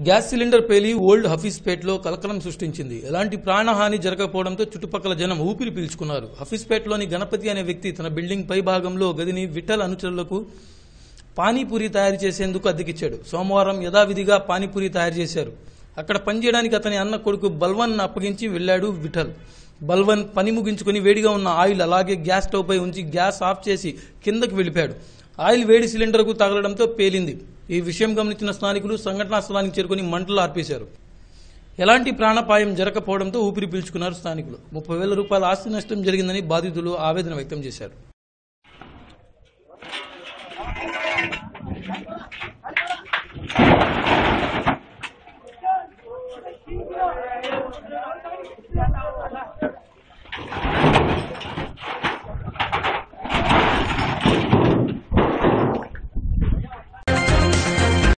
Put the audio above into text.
gas cylinder పేలి old హఫీజ్పేటలో కలకలం సృష్టించింది ఎలాంటి ప్రాణహాని జరగకపోవడంతో చుట్టుపక్కల జనం ఊపిరి పీల్చుకున్నారు హఫీజ్పేటలోని గణపతి అనే వ్యక్తి తన బిల్డింగ్ పై భాగంలో గదిని విఠల్ అనుచరులకు పానీపూరి తయారు చేసేందుకు అద్దెకిచ్చాడు సోమవారం యథావిధిగా పానీపూరి తయారు చేశారు అక్కడ పనిచేయడానికి అతని అన్న కొడుకు బల్వన్ అప్పగించి వెళ్లాడు విఠల్ బల్వన్ పని ముగించుకుని వేడిగా ఉన్న ఆయిల్ అలాగే గ్యాస్ స్టవ్ పై ఉంచి గ్యాస్ ఆఫ్ చేసి కిందకు వెళ్ళిపాడు ఆయిల్ వేడి సిలిండర్కు తగలడంతో పేలింది ఈ విషయం గమనించిన స్థానికులు సంఘటనా స్థలానికి చేరుకుని మంటలు ఆర్పేశారు ఎలాంటి ప్రాణాపాయం జరగకపోవడంతో ఊపిరి పీల్చుకున్నారు స్థానికులు ముప్పై వేల రూపాయల ఆస్తి నష్టం జరిగిందని బాధితులు ఆవేదన వ్యక్తం చేశారు